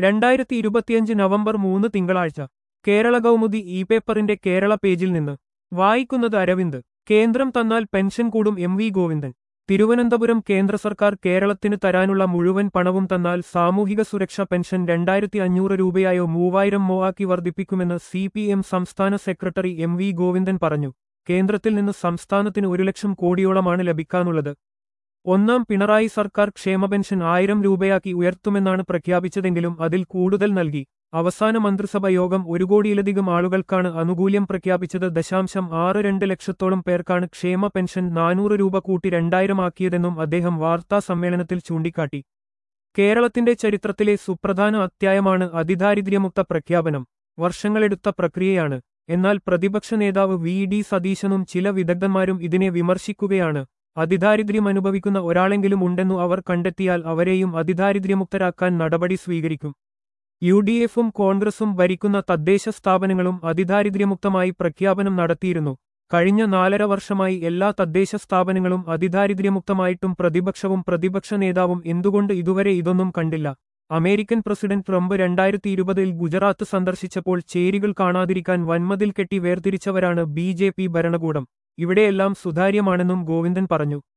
രണ്ടായിരത്തി ഇരുപത്തിയഞ്ച് നവംബർ മൂന്ന് തിങ്കളാഴ്ച കേരള കൗമുദി ഇ പേപ്പറിന്റെ കേരള പേജിൽ നിന്ന് വായിക്കുന്നത് അരവിന്ദ് കേന്ദ്രം തന്നാൽ പെൻഷൻ കൂടും എം വി ഗോവിന്ദൻ തിരുവനന്തപുരം കേന്ദ്ര സർക്കാർ കേരളത്തിന് തരാനുള്ള മുഴുവൻ പണവും തന്നാൽ സാമൂഹിക സുരക്ഷാ പെൻഷൻ രണ്ടായിരത്തി അഞ്ഞൂറ് രൂപയായോ മൂവായിരം മോ ആക്കി വർദ്ധിപ്പിക്കുമെന്ന് സി പി എം സംസ്ഥാന സെക്രട്ടറി എം വി ഗോവിന്ദൻ പറഞ്ഞു കേന്ദ്രത്തിൽ നിന്ന് സംസ്ഥാനത്തിന് ഒരു ലക്ഷം കോടിയോളമാണ് ലഭിക്കാനുള്ളത് ഒന്നാം പിണറായി സർക്കാർ ക്ഷേമ പെൻഷൻ ആയിരം രൂപയാക്കി ഉയർത്തുമെന്നാണ് പ്രഖ്യാപിച്ചതെങ്കിലും അതിൽ കൂടുതൽ നൽകി അവസാന മന്ത്രിസഭ യോഗം ഒരു കോടിയിലധികം ആളുകൾക്കാണ് ആനുകൂല്യം പ്രഖ്യാപിച്ചത് ദശാംശം ആറ് രണ്ട് ലക്ഷത്തോളം പേർക്കാണ് ക്ഷേമ പെൻഷൻ നാനൂറ് രൂപ കൂട്ടി രണ്ടായിരം ആക്കിയതെന്നും അദ്ദേഹം വാർത്താ സമ്മേളനത്തിൽ ചൂണ്ടിക്കാട്ടി കേരളത്തിന്റെ ചരിത്രത്തിലെ സുപ്രധാന അധ്യായമാണ് അതിദാരിദ്ര്യമുക്ത പ്രഖ്യാപനം വർഷങ്ങളെടുത്ത പ്രക്രിയയാണ് എന്നാൽ പ്രതിപക്ഷ നേതാവ് വി ഡി സതീശനും ചില വിദഗ്ധന്മാരും ഇതിനെ വിമർശിക്കുകയാണ് അതിദാരിദ്ര്യം അനുഭവിക്കുന്ന ഒരാളെങ്കിലും ഉണ്ടെന്നു അവർ കണ്ടെത്തിയാൽ അവരെയും അതിദാരിദ്ര്യമുക്തരാക്കാൻ നടപടി സ്വീകരിക്കും യു ഡി എഫും കോൺഗ്രസും ഭരിക്കുന്ന തദ്ദേശ സ്ഥാപനങ്ങളും അതിദാരിദ്ര്യമുക്തമായി പ്രഖ്യാപനം നടത്തിയിരുന്നു കഴിഞ്ഞ നാലര വർഷമായി എല്ലാ തദ്ദേശ സ്ഥാപനങ്ങളും അതിദാരിദ്ര്യമുക്തമായിട്ടും പ്രതിപക്ഷവും പ്രതിപക്ഷ നേതാവും എന്തുകൊണ്ട് ഇതുവരെ ഇതൊന്നും കണ്ടില്ല അമേരിക്കൻ പ്രസിഡന്റ് ട്രംപ് രണ്ടായിരത്തി ഇരുപതിൽ ഗുജറാത്ത് സന്ദർശിച്ചപ്പോൾ ചേരികൾ കാണാതിരിക്കാൻ വൻമതിൽ കെട്ടി വേർതിരിച്ചവരാണ് ബി ജെ പി ഭരണകൂടം ഇവിടെയെല്ലാം സുതാര്യമാണെന്നും ഗോവിന്ദൻ പറഞ്ഞു